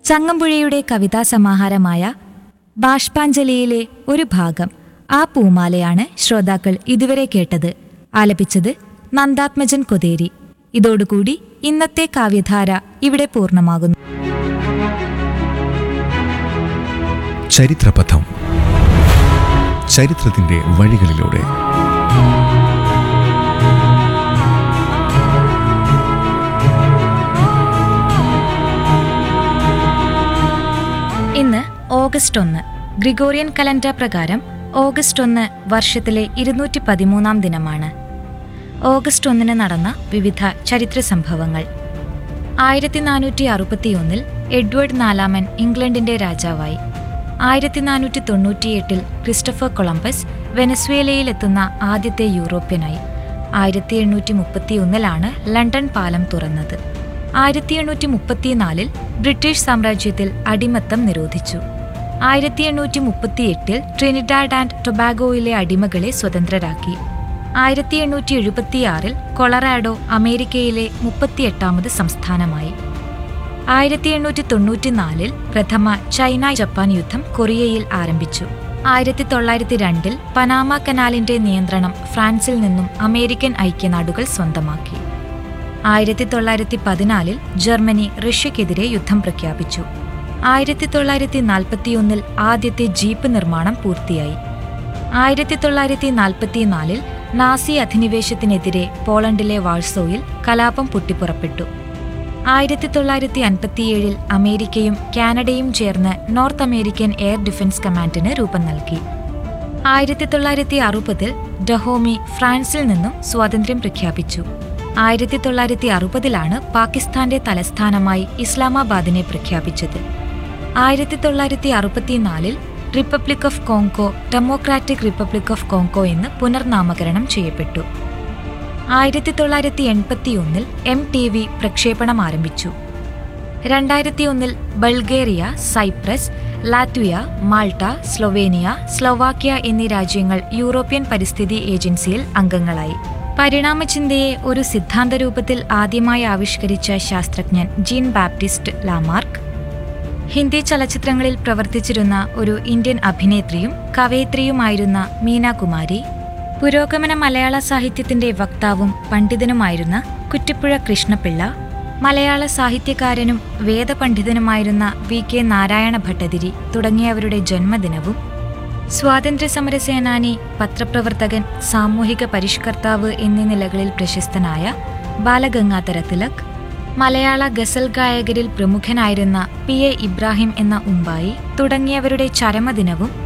ചങ്ങമ്പുഴയുടെ കവിതാ സമാഹാരമായ ബാഷ്പാഞ്ജലിയിലെ ഒരു ഭാഗം ആ പൂമാലയാണ് ശ്രോതാക്കൾ ഇതുവരെ കേട്ടത് ആലപിച്ചത് നന്ദാത്മജൻ കൊതേരി ഇതോടുകൂടി ഇന്നത്തെ കാവ്യധാര ഇവിടെ പൂർണ്ണമാകുന്നു ചരിത്രപഥം ചരിത്രത്തിന്റെ വഴികളിലൂടെ ഇന്ന് ഓഗസ്റ്റ് ഒന്ന് ഗ്രിഗോറിയൻ കലണ്ടർ പ്രകാരം ഓഗസ്റ്റ് ഒന്ന് വർഷത്തിലെ ഇരുന്നൂറ്റി പതിമൂന്നാം ദിനമാണ് ഓഗസ്റ്റ് ഒന്നിന് നടന്ന വിവിധ ചരിത്ര സംഭവങ്ങൾ ആയിരത്തി നാനൂറ്റി അറുപത്തിയൊന്നിൽ എഡ്വേർഡ് നാലാമൻ ഇംഗ്ലണ്ടിന്റെ രാജാവായി ആയിരത്തി നാനൂറ്റി തൊണ്ണൂറ്റിയെട്ടിൽ ക്രിസ്റ്റഫർ കൊളംബസ് വെനസ്വേലയിലെത്തുന്ന ആദ്യത്തെ യൂറോപ്യനായി ആയിരത്തി എണ്ണൂറ്റി മുപ്പത്തിയൊന്നിലാണ് ലണ്ടൻ പാലം തുറന്നത് ആയിരത്തി എണ്ണൂറ്റി മുപ്പത്തിനാലിൽ ബ്രിട്ടീഷ് സാമ്രാജ്യത്തിൽ അടിമത്തം നിരോധിച്ചു ആയിരത്തി എണ്ണൂറ്റി മുപ്പത്തിയെട്ടിൽ ട്രിനിഡാഡ് ആൻഡ് ടൊബാഗോയിലെ അടിമകളെ സ്വതന്ത്രരാക്കി ആയിരത്തി എണ്ണൂറ്റി എഴുപത്തിയാറിൽ കൊളറാഡോ അമേരിക്കയിലെ മുപ്പത്തിയെട്ടാമത് സംസ്ഥാനമായി ആയിരത്തി എണ്ണൂറ്റി തൊണ്ണൂറ്റിനാലിൽ പ്രഥമ ചൈന ജപ്പാൻ യുദ്ധം കൊറിയയിൽ ആരംഭിച്ചു ആയിരത്തി തൊള്ളായിരത്തി രണ്ടിൽ പനാമ കനാലിന്റെ നിയന്ത്രണം ഫ്രാൻസിൽ നിന്നും അമേരിക്കൻ ഐക്യനാടുകൾ സ്വന്തമാക്കി ആയിരത്തി തൊള്ളായിരത്തി പതിനാലിൽ ജർമ്മനി റഷ്യക്കെതിരെ യുദ്ധം പ്രഖ്യാപിച്ചു ആയിരത്തി തൊള്ളായിരത്തി നാൽപ്പത്തിയൊന്നിൽ ആദ്യത്തെ ജീപ്പ് നിർമ്മാണം പൂർത്തിയായി ആയിരത്തി തൊള്ളായിരത്തി നാൽപ്പത്തിനാലിൽ നാസി അധിനിവേശത്തിനെതിരെ പോളണ്ടിലെ വാഴ്സോയിൽ കലാപം പൊട്ടിപ്പുറപ്പെട്ടു ആയിരത്തി തൊള്ളായിരത്തി അൻപത്തിയേഴിൽ അമേരിക്കയും കാനഡയും ചേർന്ന് നോർത്ത് അമേരിക്കൻ എയർ ഡിഫൻസ് കമാൻഡിന് രൂപം നൽകി ആയിരത്തി തൊള്ളായിരത്തി അറുപതിൽ ഡഹോമി ഫ്രാൻസിൽ നിന്നും സ്വാതന്ത്ര്യം പ്രഖ്യാപിച്ചു ആയിരത്തി തൊള്ളായിരത്തി അറുപതിലാണ് പാകിസ്ഥാന്റെ തലസ്ഥാനമായി ഇസ്ലാമാബാദിനെ പ്രഖ്യാപിച്ചത് ആയിരത്തി തൊള്ളായിരത്തി അറുപത്തിനാലിൽ republic of Congo democratic republic of Congo എന്ന് പുനർനാമകരണം ചെയ്യപ്പെട്ടു ആയിരത്തി തൊള്ളായിരത്തി എൺപത്തിയൊന്നിൽ എം ടി വി പ്രക്ഷേപണം ആരംഭിച്ചു രണ്ടായിരത്തി ഒന്നിൽ Bulgaria Cyprus Latvia Malta Slovenia Slovakia എന്നീ രാജ്യങ്ങൾ യൂറോപ്യൻ പരിസ്ഥിതി ഏജൻസിയിൽ അംഗങ്ങളായി പരിണാമചിന്തയെ ഒരു സിദ്ധാന്ത രൂപത്തിൽ ആദ്യമായി ആവിഷ്കരിച്ച ശാസ്ത്രജ്ഞൻ ജീൻ ബാപ്റ്റിസ്റ്റ് ലാമാർക്ക് ഹിന്ദി ചലച്ചിത്രങ്ങളിൽ പ്രവർത്തിച്ചിരുന്ന ഒരു ഇന്ത്യൻ അഭിനേത്രിയും കവയിത്രിയുമായിരുന്ന മീന കുമാരി പുരോഗമന മലയാള സാഹിത്യത്തിന്റെ വക്താവും പണ്ഡിതനുമായിരുന്ന കുറ്റിപ്പുഴ കൃഷ്ണപിള്ള മലയാള സാഹിത്യകാരനും വേദപണ്ഡിതനുമായിരുന്ന വി കെ നാരായണ ഭട്ടതിരി തുടങ്ങിയവരുടെ ജന്മദിനവും സ്വാതന്ത്ര്യസമര സേനാനി പത്രപ്രവർത്തകൻ സാമൂഹിക പരിഷ്കർത്താവ് എന്നീ നിലകളിൽ പ്രശസ്തനായ ബാലഗംഗാധര തിലക് മലയാള ഗസൽ ഗായകരിൽ പ്രമുഖനായിരുന്ന പി എ ഇബ്രാഹിം എന്ന ഉമ്പായി തുടങ്ങിയവരുടെ ചരമദിനവും